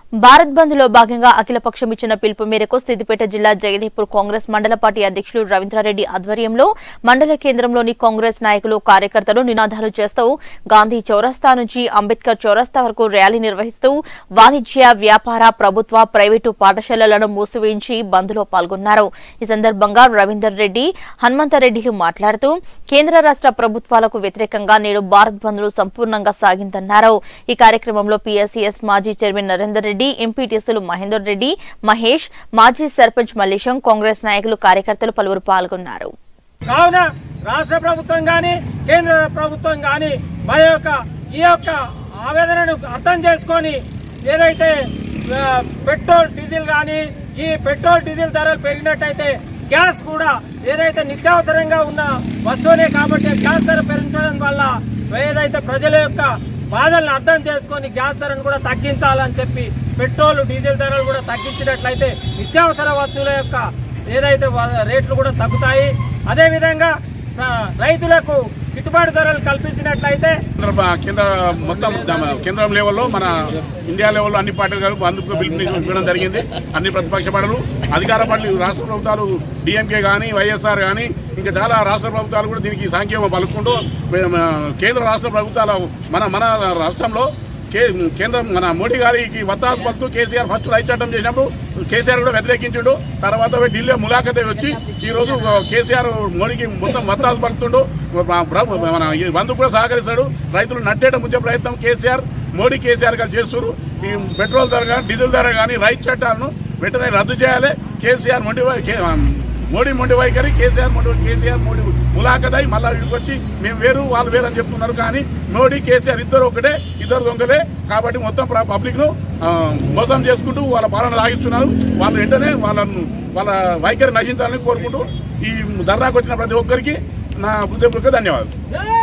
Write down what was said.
భారత్ బంద్ లో భాగంగా అఖిలపక్షం ఇచ్చిన పిలుపు మేరకు సిద్దిపేట జిల్లా జగదీపూర్ కాంగ్రెస్ మండల పార్టీ అధ్యక్షులు రవీంద్రారెడ్డి ఆధ్వర్యంలో మండల కేంద్రంలోని కాంగ్రెస్ నాయకులు కార్యకర్తలు నినాదాలు చేస్తూ గాంధీ చౌరస్తా నుంచి అంబేద్కర్ చౌరస్తా వరకు ర్యాలీ నిర్వహిస్తూ వాణిజ్య వ్యాపార ప్రభుత్వ ప్రైవేటు పాఠశాలలను మూసివేయించి బంద్ లో పాల్గొన్నారు ఈ సందర్భంగా రవీందర్ రెడ్డి హనుమంతరెడ్డిలు మాట్లాడుతూ కేంద్ర రాష్ట్ర ప్రభుత్వాలకు వ్యతిరేకంగా నేడు భారత్ బంద్ ను సంపూర్ణంగా సాగిందన్నారు ఈ కార్యక్రమంలో పీఎస్సీఎస్ మాజీ చైర్మన్ నరేందర్ రెడ్డి ఎంపీటీసీలు మహేందర్ రెడ్డి మహేష్ మాజీ సర్పంచ్ మల్లేశం కాంగ్రెస్ నాయకులు కార్యకర్తలు పలువురు పాల్గొన్నారు కావున రాష్ట్ర ప్రభుత్వం గాని కేంద్ర ప్రభుత్వం గాని మా యొక్క ఈ యొక్క ఆవేదనను అర్థం చేసుకొని ఏదైతే ఆ, పెట్రోల్ డీజిల్ గాని ఈ పెట్రోల్ డీజిల్ ధరలు పెరిగినట్టయితే గ్యాస్ కూడా ఏదైతే నిత్యావసరంగా ఉన్న వస్తువునే కాబట్టి గ్యాస్ ధర పెంచడం వల్ల ఏదైతే ప్రజల యొక్క బాధలను అర్థం చేసుకొని గ్యాస్ ధరను కూడా తగ్గించాలని చెప్పి పెట్రోల్ డీజిల్ ధరలు కూడా తగ్గించినట్లయితే నిత్యావసర వస్తువుల యొక్క ఏదైతే వా- రేట్లు కూడా తగ్గుతాయి అదేవిధంగా ఆ, రైతులకు గిట్టుబాటు ధరలు కల్పించినట్లయితే కేంద్ర కేంద్ర మొత్తం ద- కేంద్రం లెవెల్లో మన ఇండియా లెవెల్లో అన్ని పార్టీలు కలిపి అందుకు పిలుపుని ఇవ్వడం జరిగింది అన్ని ప్రతిపక్ష పార్టీలు అధికార పార్టీలు రాష్ట్ర ప్రభుత్వాలు డిఎంకే కానీ వైఎస్ఆర్ కానీ ఇంకా చాలా రాష్ట్ర ప్రభుత్వాలు కూడా దీనికి సాంఖ్యం పలుకుంటూ మేము, కేంద్ర రాష్ట్ర ప్రభుత్వాల మన మన రాష్ట్రంలో కే- కేంద్రం మన మోడీ గారికి వత్తాసు పలుతూ కేసీఆర్ ఫస్ట్ రైతు చట్టం చేసినప్పుడు కేసీఆర్ కూడా వ్యతిరేకించుడు తర్వాత పోయి ఢిల్లీ ములాఖతే వచ్చి ఈ రోజు కేసీఆర్ మోడీకి మొత్తం వత్తాసు పలుకుతుండు మన ప్రభు- మన ఈ బంధు కూడా సహకరిస్తాడు రైతులు నట్టేట ముంచే ప్రయత్నం కేసీఆర్ మోడీ కేసీఆర్ గారు చేస్తున్నారు ఈ పెట్రోల్ ధర కానీ డీజిల్ ధర కానీ రైతు చట్టాలను వెంటనే రద్దు చేయాలి కేసీఆర్ మొండి వై- కే- మోడీ మొండి వైఖరి కేసీఆర్ మొండి కేసీఆర్ మోడీ ములాఖతై మళ్ళా ఇక్కడికి వచ్చి మేము వేరు వాళ్ళు వేరు అని చెప్తున్నారు కానీ మోడీ కేసీఆర్ ఇద్దరు ఒకటే ఇద్దరు దొంగలే కాబట్టి మొత్తం పబ్లిక్ ను ఆ, మోసం చేసుకుంటూ వాళ్ళ పాలన సాగిస్తున్నారు వాళ్ళు వెంటనే వాళ్ళను వాళ్ళ వైఖరి నశించాలని కోరుకుంటూ ఈ ధర్నాకు వచ్చిన ప్రతి ఒక్కరికి నా హృదయపూర్వక ధన్యవాదాలు